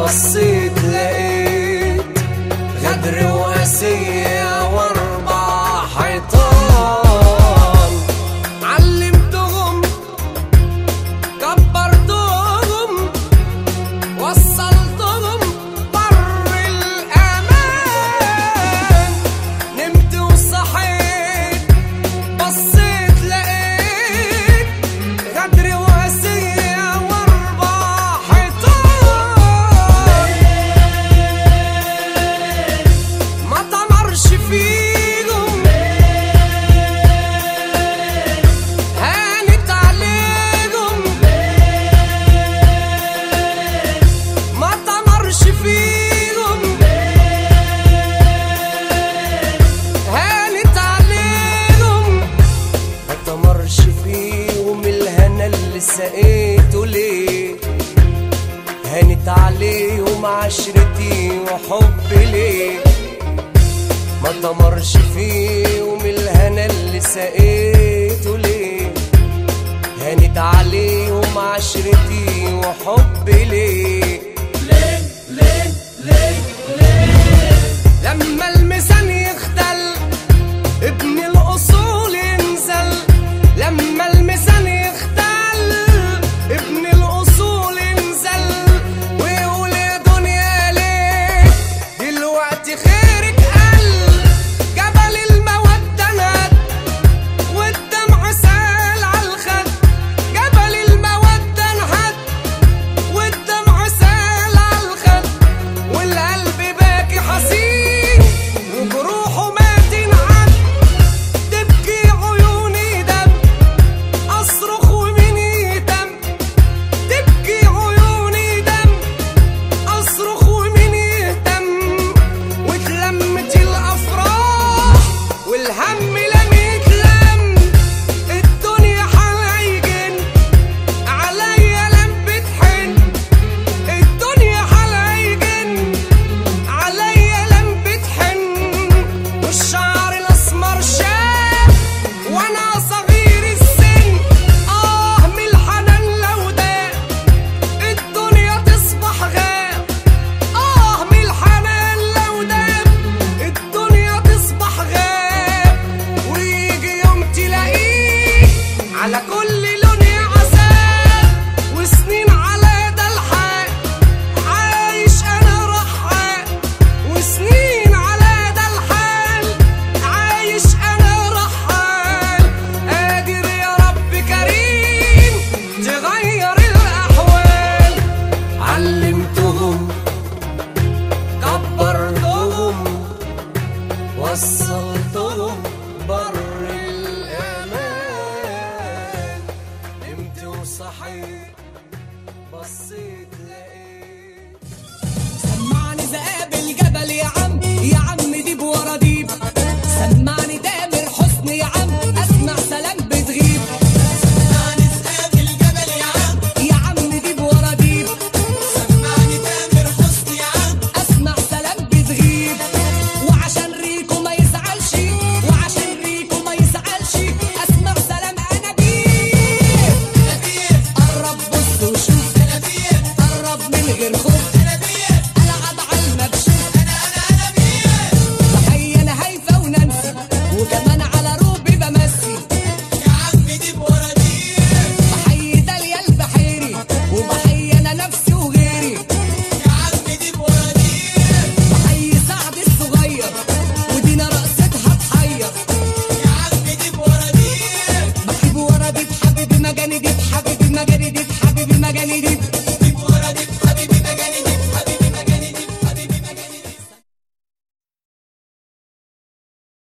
بصيت لقيت غدر وقاسية واربع حيطان علمتهم كبرتهم وصلتهم بر الأمان نمت وصحيت بصيت لقيت غدر وقاسية واربع حيطان ما طمرش فيهم هانت عليهم ما طمرش فيهم هانت عليهم ما طمرش فيهم الهنا اللي سقيته ليه هانت عليهم عشرتي وحبي ليه ما طمرش فيهم الهنا اللي سقيته ليه هانت عليهم عشرتي وحبي ليه ليه ليه ليه ليه لما الميزان يختل ابن الاصول ينزل لما الميزان يختل ابن الاصول ينزل ويقول يا دنيا ليه دلوقتي خيرك قل جبل المودة ناد والدمع سال على الخد جبل المودة انهد والدمع سال على الخد والقلب باكي حزين وجروحه ما تنعد تبكي عيوني دم اصرخ ومين يهتم تبكي عيوني دم اصرخ ومين يهتم واتلمت الافراح والهم لم يتلم الدنيا حلايجن عليا لم بتحن الدنيا حلايجن عليا لم بتحن والشعر الاسمر شاب وانا صغير السن اه من الحنان لو ده الدنيا تصبح غاب اه من الحنان لو دام الدنيا تصبح غاب ويجي يوم تلاقيه على كل لون عذاب وسنين على ده الحال عايش انا رحال وسنين على ده الحال عايش انا رحال قادر يا رب كريم تغير الاحوال علمتهم كبرتهم وصلتهم بر الامان نمت وصحيت بصيت لقيت سمعني ذئاب الجبل يا عم يا عم ديب ورا ديب سمعني تامر حسني يا عم اسمع سلام بتغيب سمعني ذئاب الجبل يا عم يا عم ديب ورا ديب سمعني تامر حسني يا عم اسمع سلام بتغيب وعشان ريكو ما يزعلش وعشان ريكو ما يزعلش اسمع سلام انا بيه قرب بص وشوف قرب من غير خوف